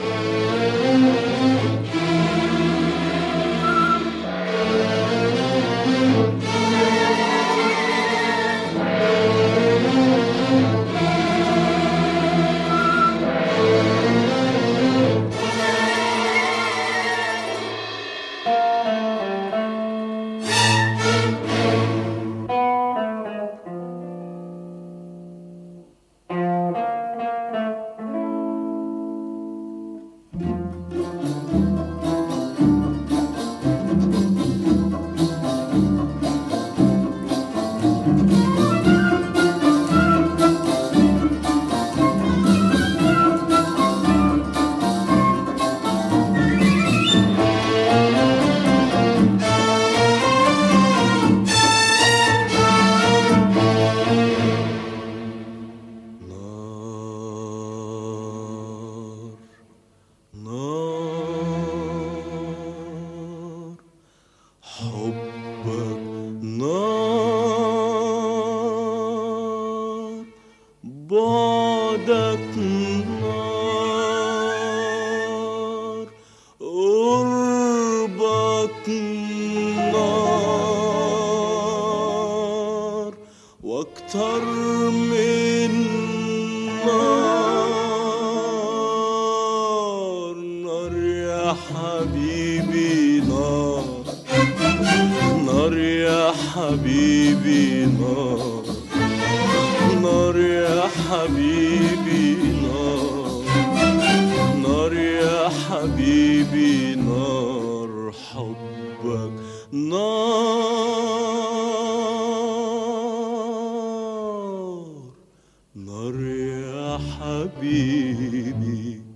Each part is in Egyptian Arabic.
نار نار حبك نار بعدك نار قربك نار واكتر من نار نار يا حبيبي نار نار يا حبيبي نار نار يا حبيبي نار نار يا حبيبي نار حبك نار نار يا حبيبي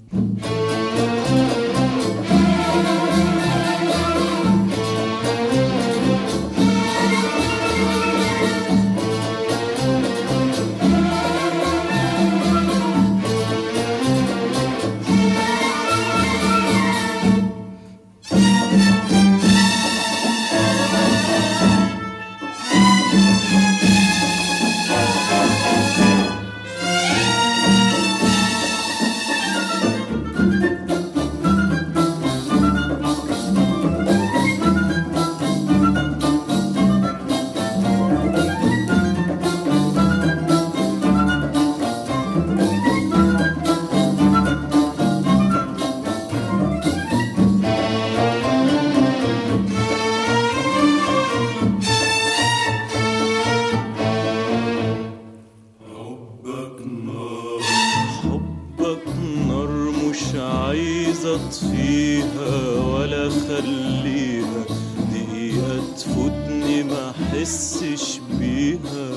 حبك نار حبك نار مش عايز اطفيها ولا اخليها دقيقة تفوتني ما احسش بيها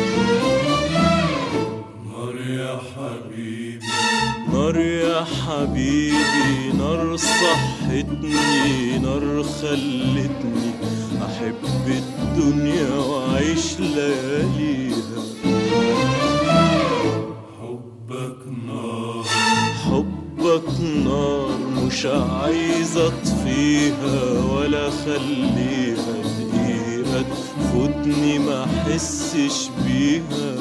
نار يا حبيبي نار يا حبيبي نار صحتني نار خلتني احب الدنيا واعيش لياليها حبك نار حبك نار مش عايز اطفيها ولا اخليها دقيقة تفوتني ما احسش بيها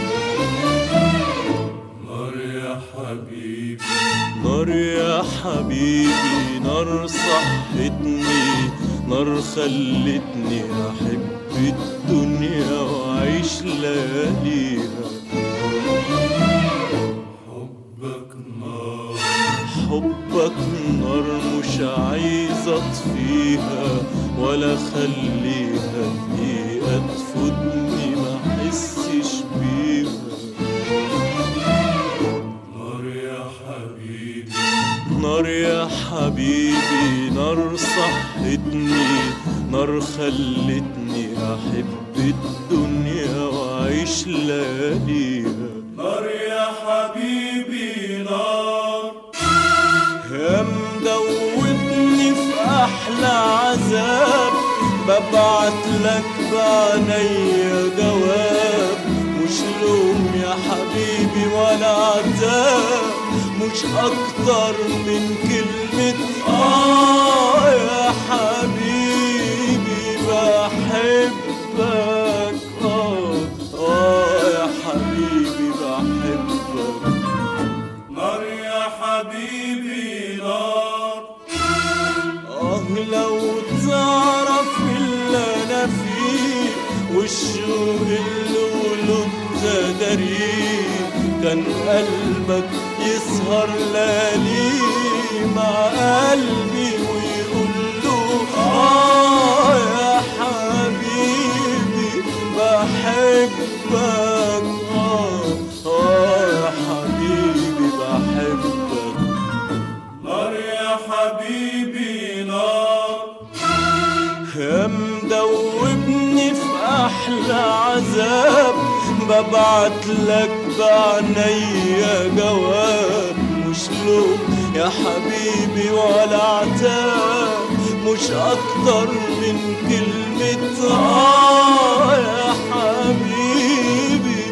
نار يا حبيبي نار يا حبيبي نار صحتني نار خلتني احب الدنيا واعيش لياليها حبك نار حبك نار مش عايز اطفيها ولا اخليها دقيقة تفوتني ما احسش بيها نار يا حبيبي نار يا حبيبي نار صحتني نار خلتني احب الدنيا واعيش لياليها نار يا حبيبي نار يا مدوبني في احلى عذاب ببعت لك بعينيا جواب مش لوم يا حبيبي ولا عتاب مش اكتر من كلمة اه يا حبيبي بحبك اه اه يا حبيبي بحبك نار يا حبيبي حبيبي نار آه لو تعرف اللي أنا فيه والشوق اللي ولو تدريه كان قلبك يسهر ليالي مع قلبي ويقول له آه يا حبيبي بحبك آه آه يا حبيبي بحبك نار يا حبيبي نار يا مدوبني في احلى عذاب ببعت لك بعنيا جواب مش لوم يا حبيبي ولا عتاب مش اكتر من كلمة اه يا حبيبي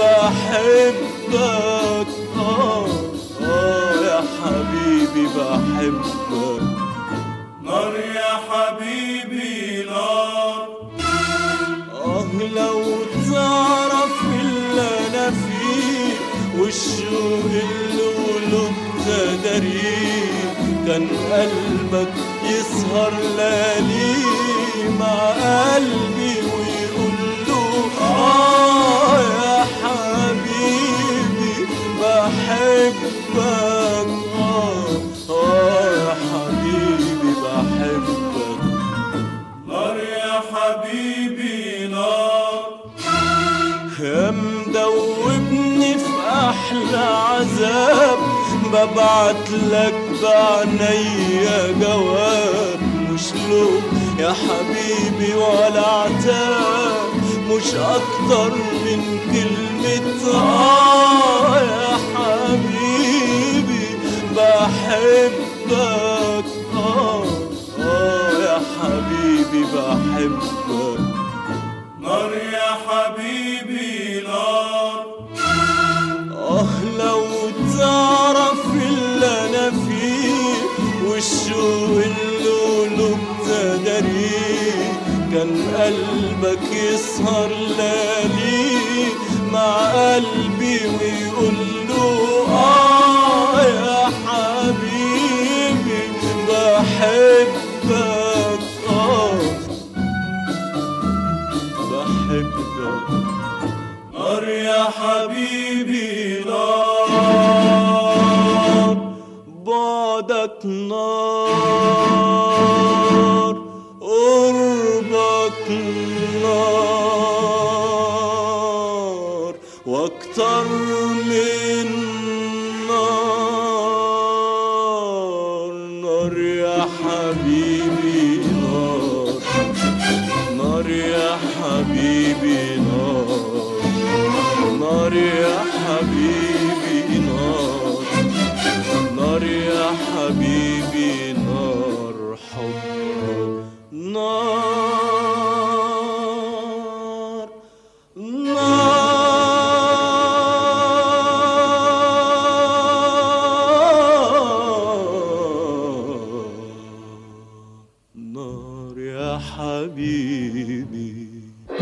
بحبك اه اه يا حبيبي بحبك نار يا حبيبي نار آه لو تعرف اللي أنا فيه والشوق اللي ولو تدريه كان قلبك يسهر ليالي مع قلبي ويقول له آه يا حبيبي بحبك آه آه يا حبيبي بحبك نار يا حبيبي نار يا مدوبني في احلى عذاب ببعت لك بعنيا جواب مش لوم يا حبيبي ولا عتاب مش اكتر من كلمة اه يا حبيبي بحبك اه اه يا حبيبي بحبك نار يا حبيبي نار آه لو تعرف اللي أنا فيه والشوق اللي ولو تدريه كان قلبك يسهر ليالي مع قلبي ويقول له آه يا حبيبي بحبك آه بحبك نار يا حبيبي نار بعدك نار قربك نار واكتر من نار نار يا حبيبي نار نار يا حبيبي نار نار يا حبيبي نار نار يا حبيبي نار حبك نار نار نار يا حبيبي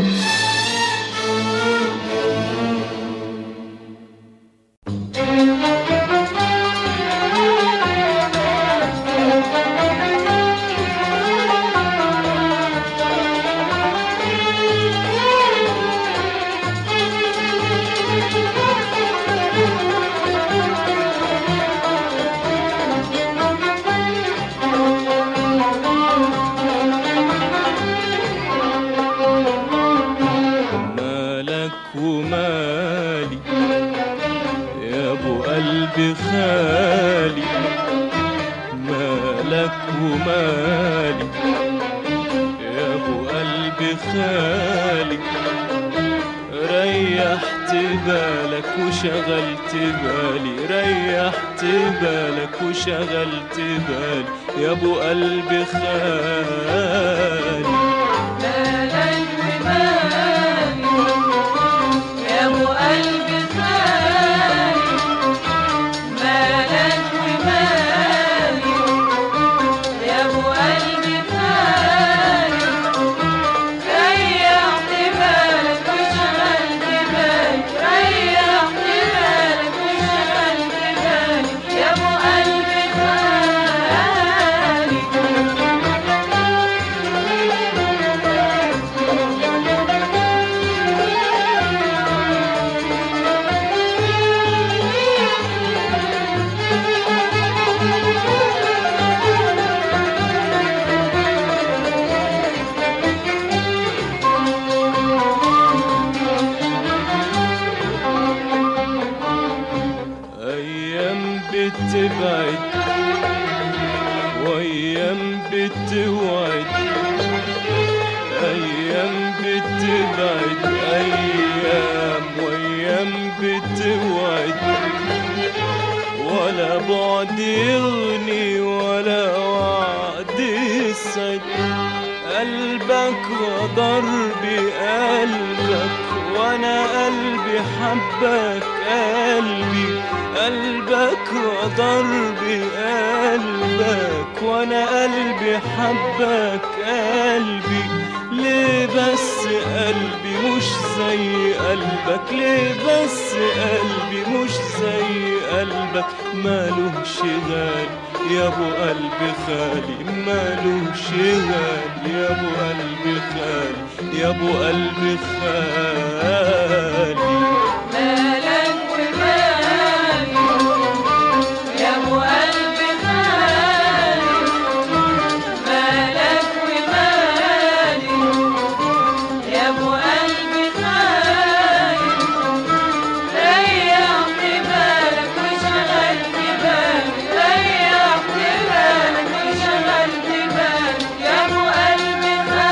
مالك ومالي يا ابو قلبي خالي مالك ومالي يا ابو قلبي خالي ريحت بالك وشغلت بالي ريحت بالك وشغلت بالي يا ابو قلبي خالي مالك ومالي يا ابو قلبي خالي مالك ومالي يا ابو قلبي خالي ريحت بالك وشغلت بالك ريحت بالك وشغلت بالك يا ابو قلبي خالي بتوعد وايام بتوعد ايام بتبعد ايام وايام بتوعد ولا بعد يغني ولا وعد يسعد قلبك غدر بقلبك وانا قلبي حبك قلبي قلبك غدر بقلبك وانا قلبي حبك قلبي ليه بس قلبي مش زي قلبك ليه بس قلبي مش زي قلبك مالوش غالي يا ابو قلبي خالي مالوش غالي يا ابو قلبي خالي يا ابو قلبي خالي مالك ومالي يا ابو قلبي خالي مالك ومالي يا ابو قلبي خالي ريحت بالك وشغلت بالك ريحت بالك وشغلت بالك يا ابو قلبي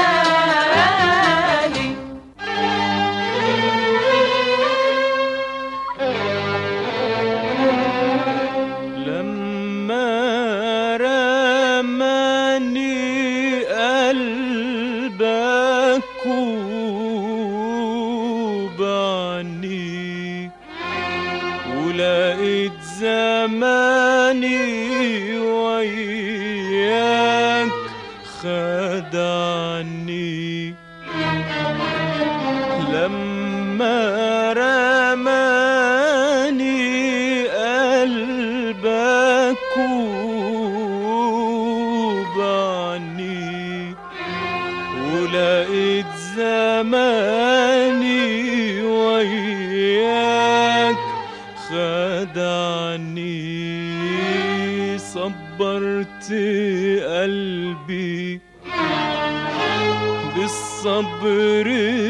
خالي لما رماني قلبك وبعني ولقيت زماني وياك خدعني لما رماني قلبك وبعني ولقيت زماني وياك خدعني صبرت قلبي بالصبر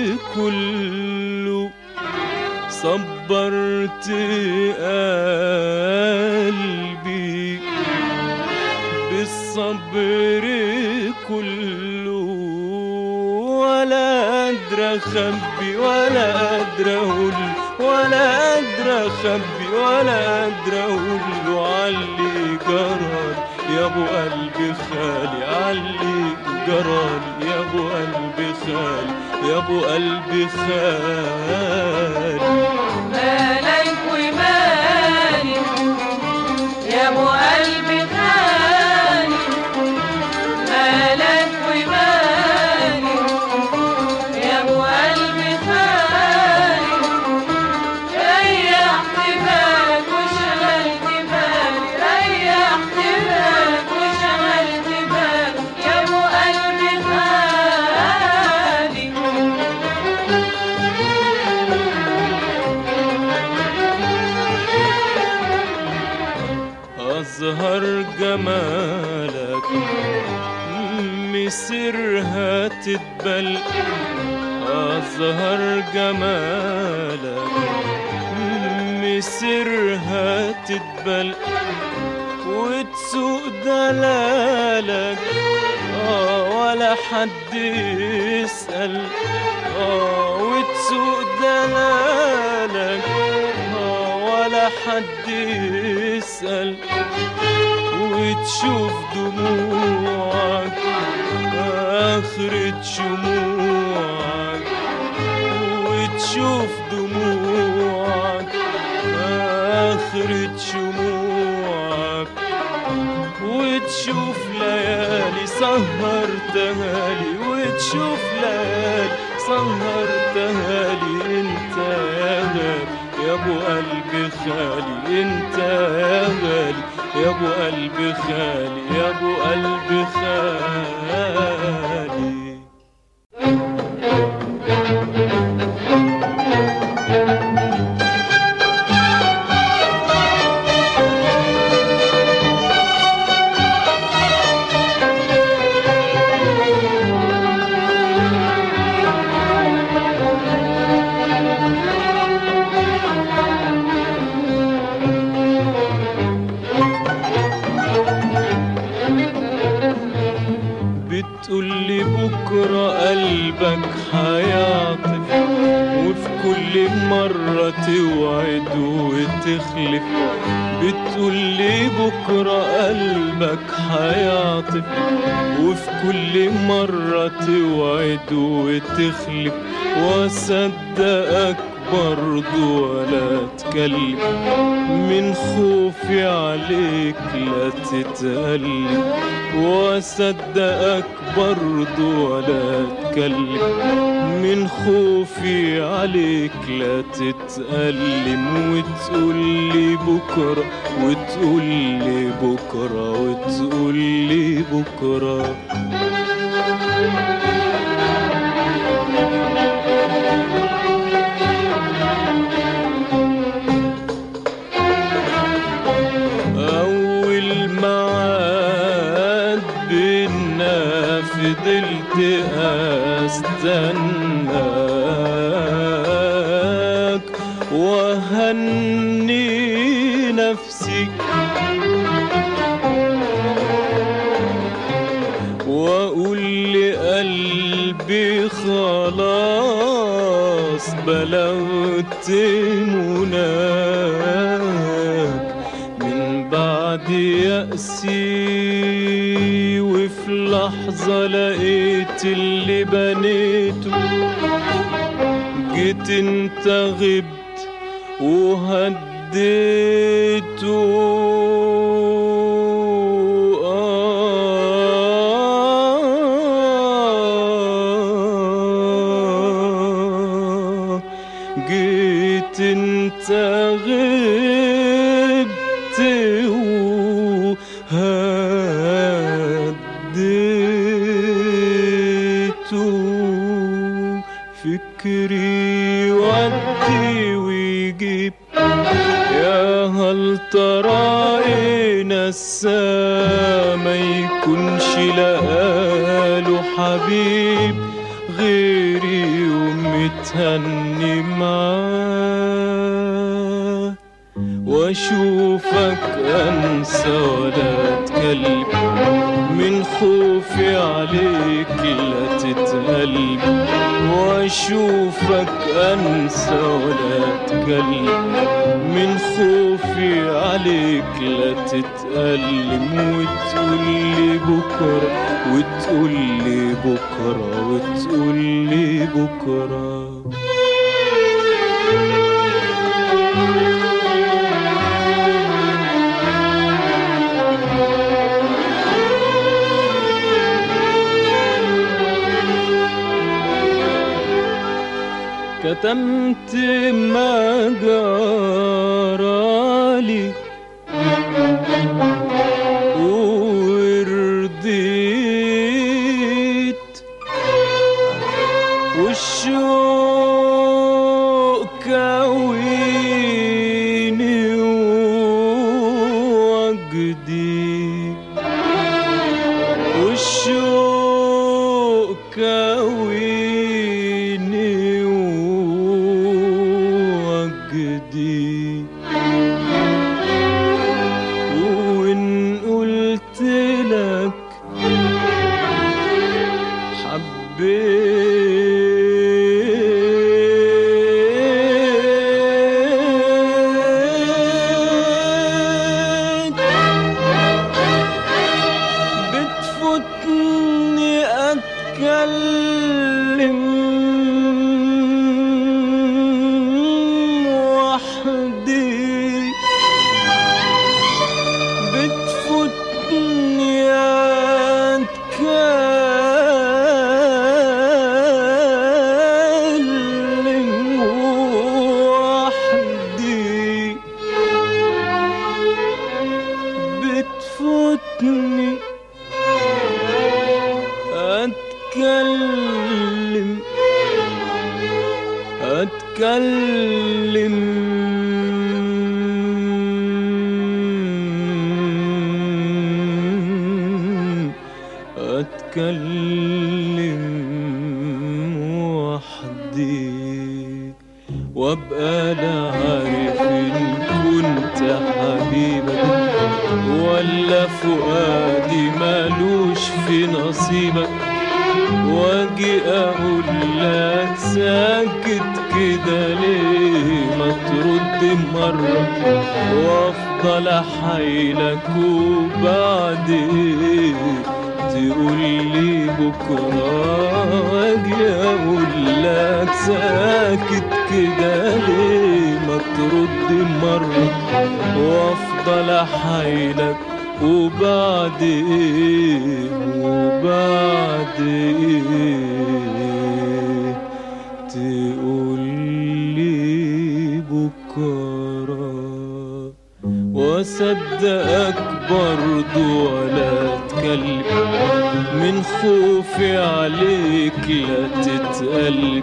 كله صبرت قلبي بالصبر كله ولا قادر اخبي ولا قادر اقول ولا قادر اخبي ولا قادر اقول له علي جرالي يا ابو قلبي خالي علي جرالي يا ابو قلبي خالي يا ابو قلبي خالي مالك ومالي يا ابو قلبي خالي مالك ومالي يا ابو قلبي خالي ريحت بالك وشغلت بالي ريحت بالك وشغلت بالي يا ابو قلبي خالي أظهر جمالك مسرها تتبل أظهر جمالك مسرها تتبل وتسوق دلالك آه ولا حد يسأل آه وتسوق دلالك آه ولا حد يسأل وتشوف دموعك آخرة شموعك وتشوف دموعك آخرة شموعك وتشوف ليالي سهرتها لي وتشوف ليالي سهرتها لي انت يا غالي يا ابو قلبي خالي انت يا غالي يا ابو قلبي خالي يا ابو قلبي خالي قلبك هيعطف وفي كل مرة توعد وتخلف بتقول لي بكرة قلبك هيعطف وفي كل مرة توعد وتخلف وأصدقك برضو ولا تكلم من خوفي عليك لا تتقلب وأصدقك برضو ولا تكلم من خوفي عليك لا تتألم وتقول لي بكرة وتقول لي بكرة وتقول لي بكرة أول معاد بينا فضلت أستناك وهني نفسي وأقول لقلبي خلاص بلغت مناك من بعد يأسي وفي لحظة لقيت اللي بنيته جيت انت غبت وهديته آه جيت انت غبت وهديته فكري ودي ويجيب يا هل ترى نسى ما يكونش لقاله حبيب غيري ومتهني معاه واشوفك انسى ولا اتكلم من خوفي عليك لا تتقلب واشوفك انسى ولا اتكلم من خوفي عليك لا تتألم وتقول لي بكرة وتقول لي بكرة وتقول لي بكرة كتمت ما جرالي ورديت والشوق كويني وجدي والشوق كويني وجدي وإن قلت لك حبيت بتفوتني أتكلم وحدي بتفوتني أتكلم وحدي بتفوتني أتكلم أتكلم أتكلم وحدي وابقى لا عارف إن كنت حبيبك ولا فؤادي مالوش في نصيبك واجي اقول لك ساكت كده ليه ما ترد مرة وافضل احايلك وبعدين تقول لي بكرة واجي اقول لك ساكت كده ليه ما ترد مرة وافضل احايلك وبعد ايه وبعد ايه تقول لي بكره واصدقك برضو ولا اتكلم من خوفي عليك لا تتقلب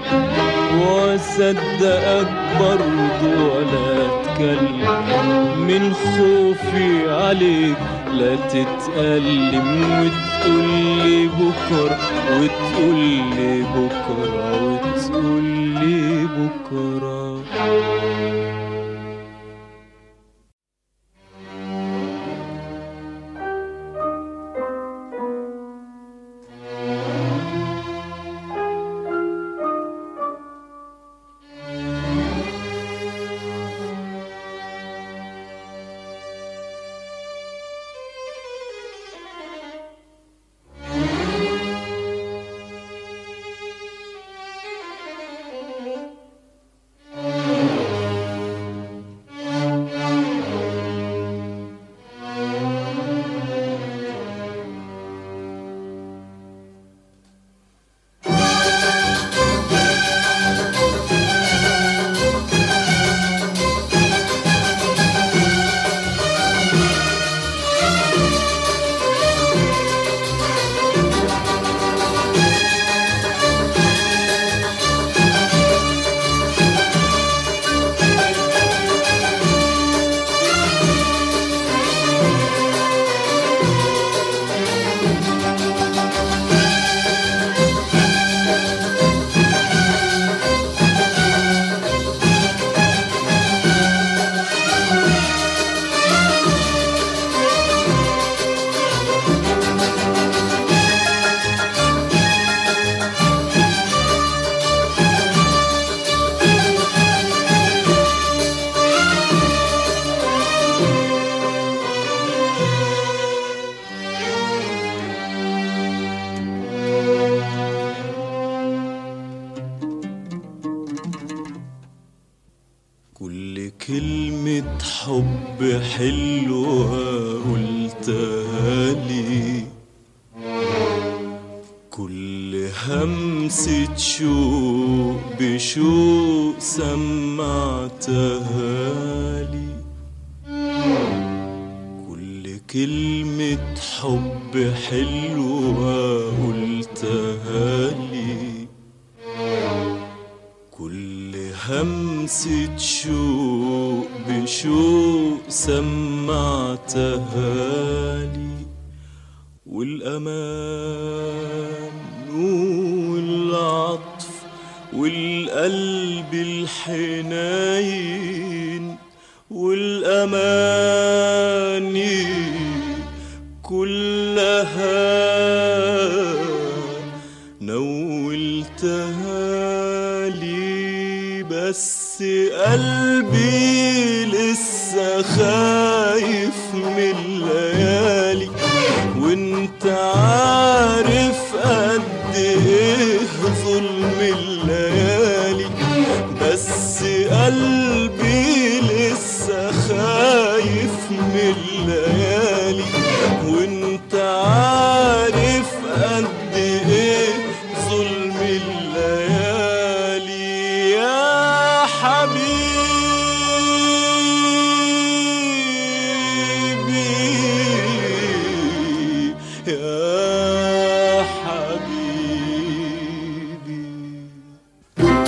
واصدقك برضو ولا اتكلم من خوفي عليك لا تتألم وتقول لي بكرة وتقول لي بكرة وتقول لي بكرة كل كلمة حب حلوة قلتها لي كل همسة شوق بشوق سمعتها لي كل كلمة حب حلوة قلتها لي كل همسة شوق بشوق سمعتها لي والأمان والعطف والقلب الحنين والأماني كلها نولتها لي بس قلبي لسه خايف من الليالي وانت عارف قد ايه ظلم الليالي بس قلبي لسه خايف من الليالي وانت عارف قد ايه ظلم الليالي يا حبيبي يا حبيبي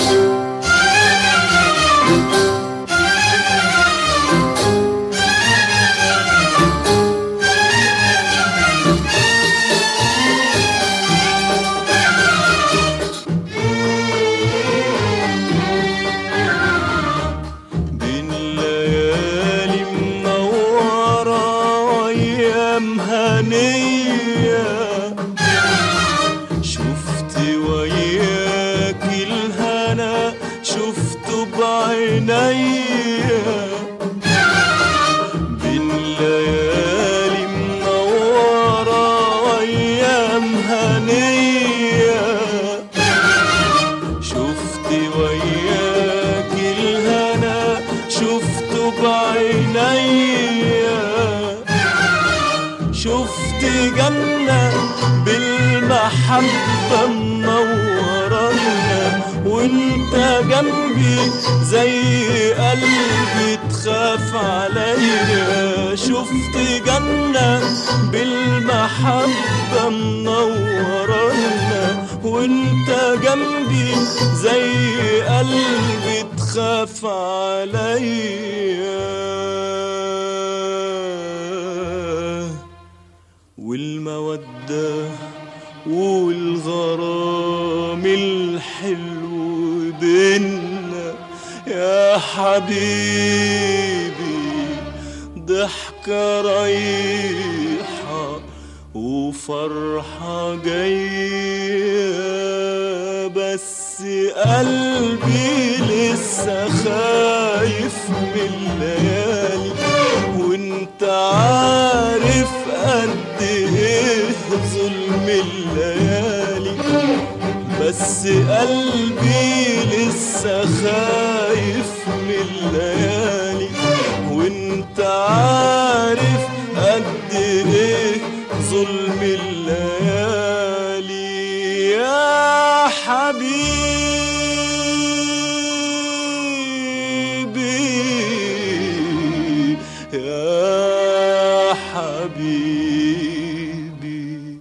بين ليالي منورة وأيام هنية شفت بعينيا بين ليالي منورة أيام هنية شفت وياك الهنا شفته بعينيا شفت جنة بالمحبة منورنا وانت جنبي زي قلبي تخاف عليا شفت جنة بالمحبة منورنا وانت جنبي زي قلبي تخاف عليا والمودة والغرام الحلو بينا يا حبيبي ضحكة رايحة وفرحة جاية بس قلبي لسه خايف من الليالي وانت عارف قد ايه ظلم الليالي بس قلبي لسه خايف من الليالي وانت عارف قد ايه ظلم الليالي يا حبيبي يا حبيبي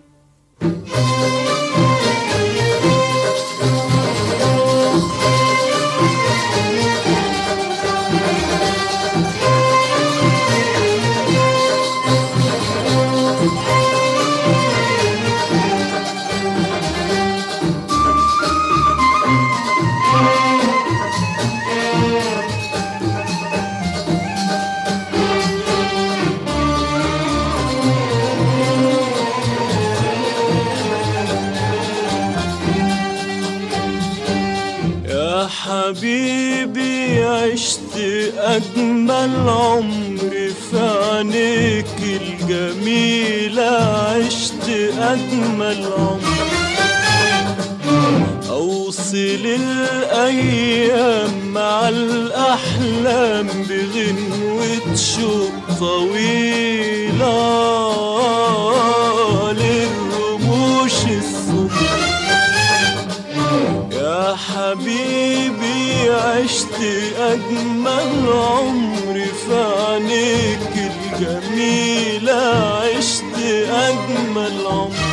يا حبيبي عشت أجمل عمر في عينيك الجميلة عشت أجمل عمر أوصل الأيام مع الأحلام بغنوة شوق طويلة للرموش الصبح يا حبيبي عشت أجمل عمر في عينيك الجميلة عشت أجمل عمر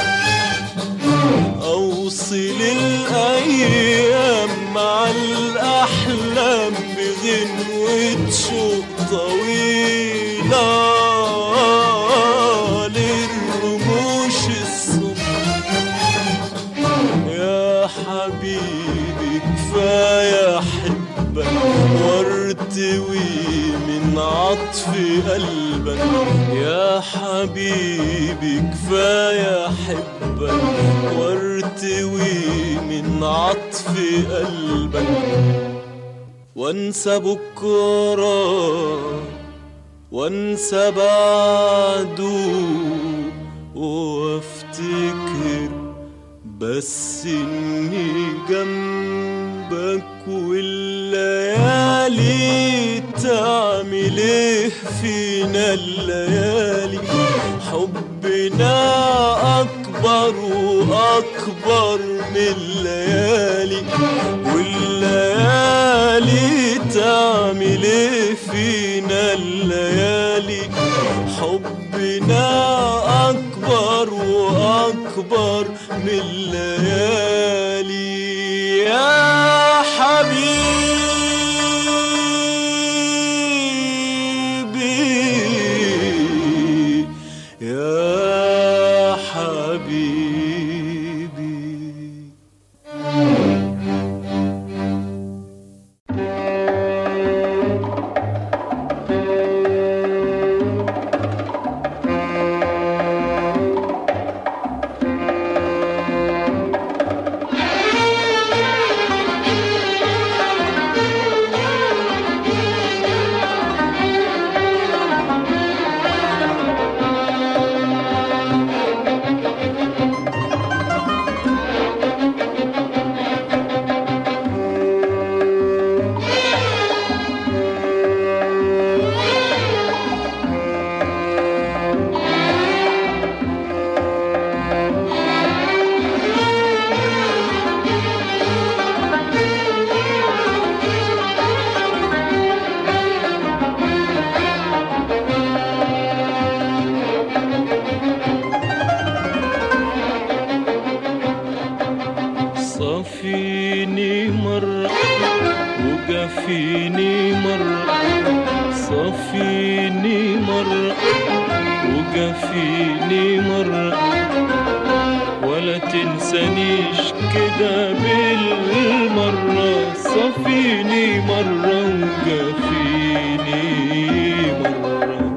أوصل الأيام مع الأحلام بغنوة شوق طويلة للرموش الصبح يا حبيبي كفاية أحبك وارتوي من عطف قلبك يا حبيبي كفاية أحبك وارتوي من عطف قلبك وانسى بكرة وانسى بعده وافتكر بس اني جنبك والليالي تعمل ايه فينا الليالي حبنا اكبر واكبر من الليالي والليالي تعمل ايه فينا الليالي حبنا أكبر وأكبر من الليالي يا حبيبي يا حبيبي يا صفيني مرة وقفيني مرة صفيني مرة وقفيني مرة ولا تنسانيش كده بالمرة صفيني مرة وقفيني مرة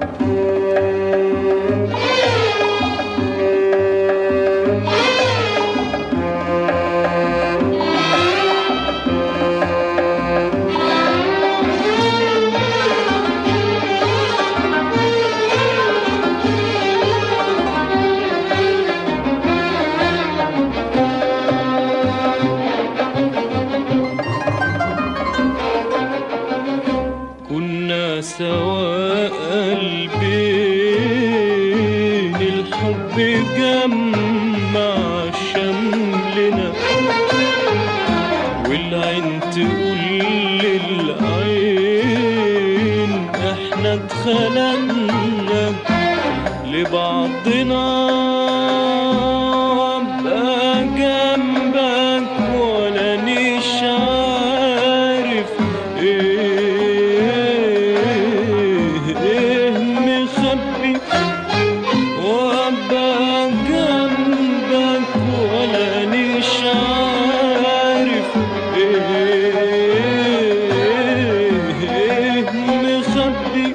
كنا سوا قلبين الحب جمع شملنا والعين تقول للعين احنا اتخلقنا لبعضنا ابقى جنبك ولا نيش عارف ايه ايه مخبي وابقى جنبك ولا نيش عارف ايه ايه مخبي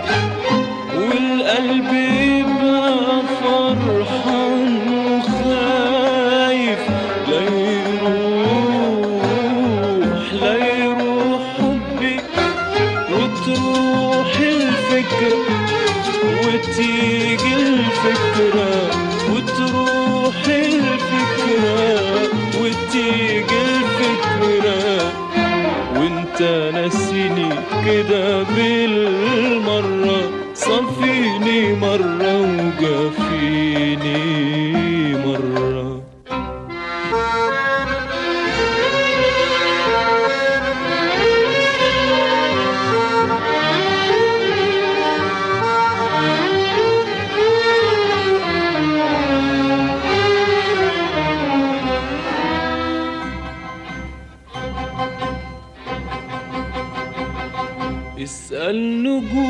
والقلب يبقى فرحان وخايف لا يروح لا يروح حبي وتروح الفكرة وتيجي الفكرة وتروح الفكرة وتيجي الفكرة وانت ناسيني كده بالمرة صفيني مرة وجافيني مرة اسأل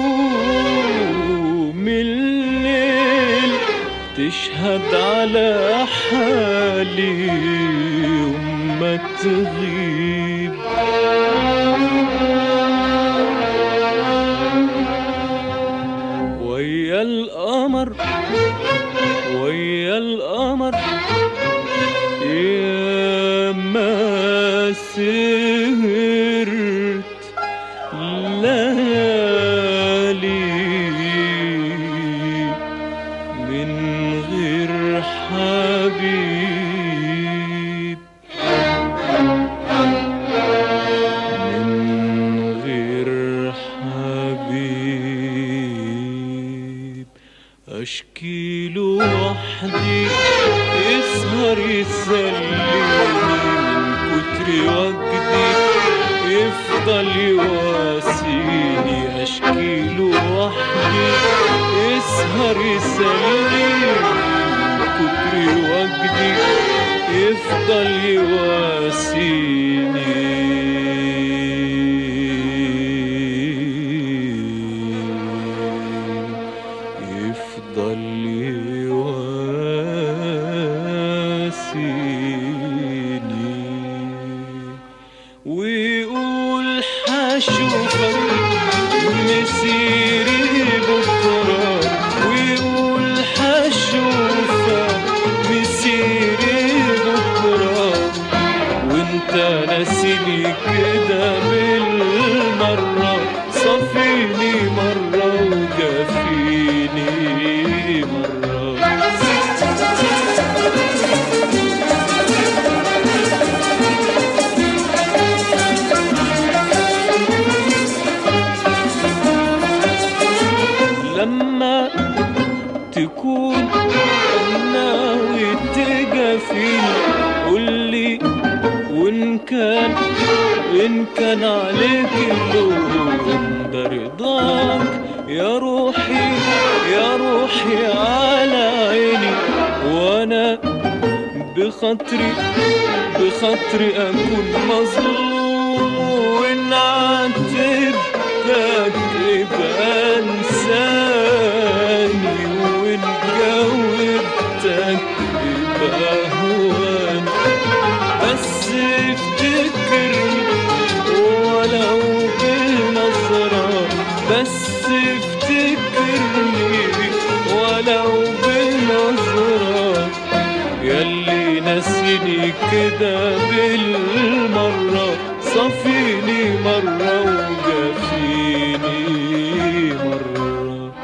نجوم الليل تشهد على حالي يوم ما تغيب ويا القمر ويا القمر يا ما سهرت ليالي من غير حبيب من غير حبيب اشكي له وحدي يسهر يسليني من كتر وجدي يفضل يواسيني اشكي له وحدي يسهر يسليني من كتر وجدي يفضل يواسيني يفضل يواسيني ويقول حشوفك مسيري بكرة ويقول حشوفك مسيري بكرة وانت ناسيني كده بالمرة صفيني مرة وجافيني مرة لما تكون ناوي تجافيني قولي وان كان ان كان عليك اللوم ده رضاك يا روحي يا روحي على عيني وانا بخاطري بخاطري أكون مظلوم وإن عاتبتك يبقى انساني وإن جاوبتك يبقى هواني بس افتكرني ولو بنظرة بس افتكرني ولو بنظرة ياللي ناسيني كده بالمرة صفيني مرة وجافيني مرة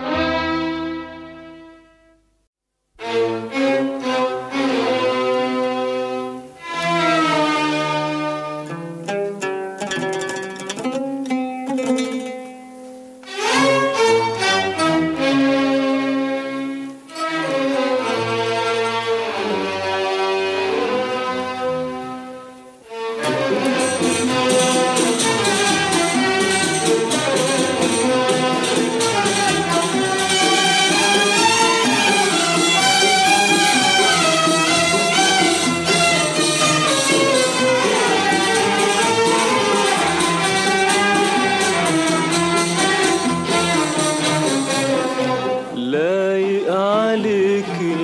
لايق عليك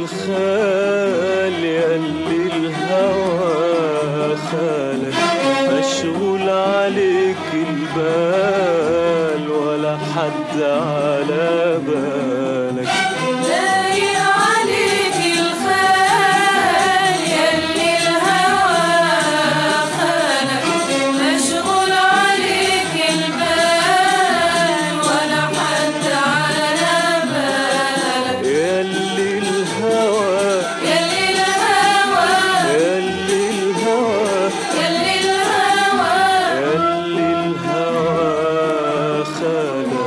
الخال ياللي الهوى خالك مشغول عليك البال ولا حد على بالك لايق عليك الخال ياللي الهوى خانك مشغول عليك البال ولا حد على بالك ياللي الهوى ياللي الهوى ياللي الهوى ياللي الهوى ياللي الهوى خالك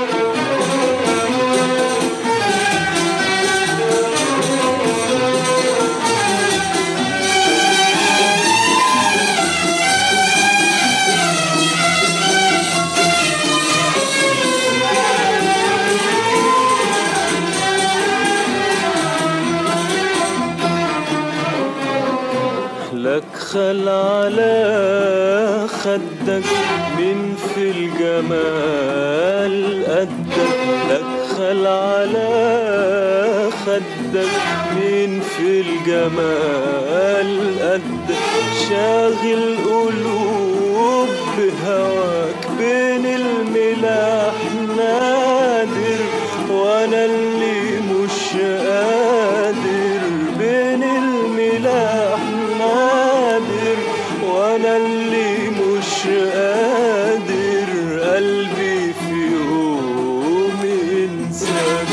لك خل على خدك من في الجمال قدك لك خل على خدك من في الجمال قدك شاغل قلوب بهواك بين الملاح نادر وانا اللي مش قادر بين الملاح نادر وانا اللي مش قادر قلبي في يوم ينساك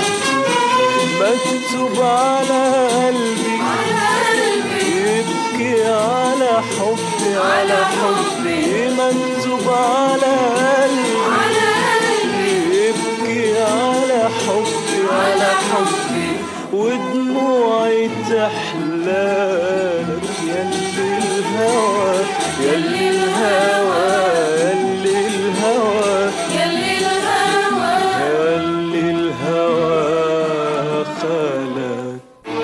مكتوب على قلبي على قلبي يبكي على حبي على حبي مكتوب على قلبي على قلبي يبكي على حبي على حبي ودموعي تحلالك ياللي الهوى ياللي الهوى ياللي الهوى ياللي الهوى ياللي الهوى خالك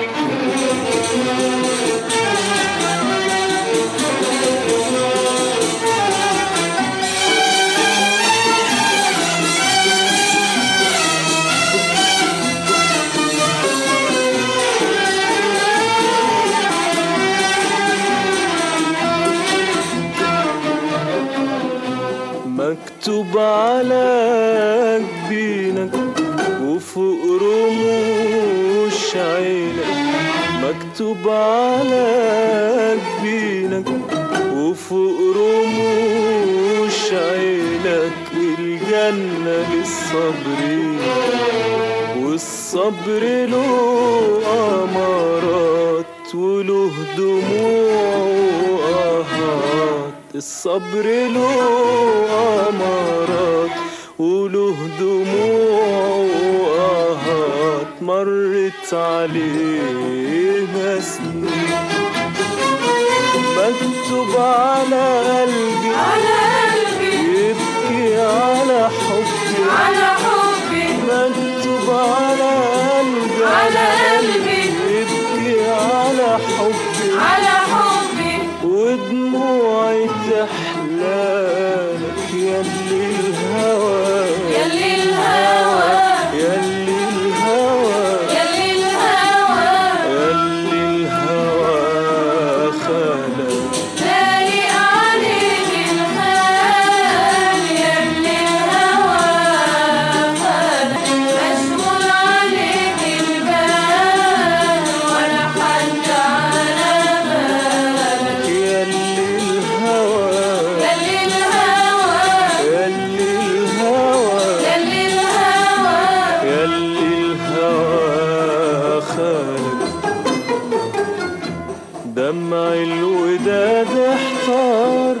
مكتوب على جبينك وفوق رموش عينك مكتوب على جبينك وفوق رموش عينك الجنة للصابرين والصبر له أمارات وله دموع وآهات الصبر له أمارات وله دموع وآهات مرت عليها سنين مكتوب على قلبي على قلبي يبكي على حبي على حبي مكتوب على قلبي على قلبي يبكي على حبي دمع الوداد احتار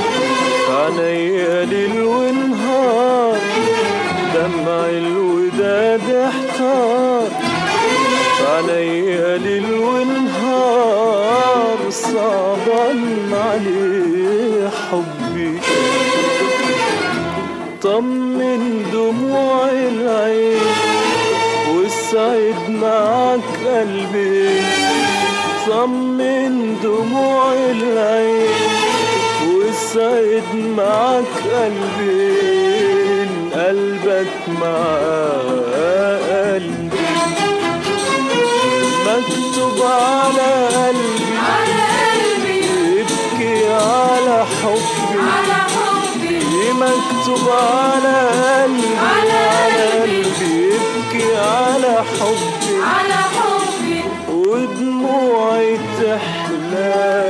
عينيا ليل ونهار دمع الوداد احتار عينيا ليل ونهار صعبان عليه حبي طمن دموع العين والسعيد معك قلبي طمن دموع العين والسعيد معك قلبي قلبك مع قلبي مكتوب على قلبي على قلبي يبكي على حبي على حبي مكتوب على قلبي على على قلبي. قلبي يبكي على حبي على حبي ودموعي تحلى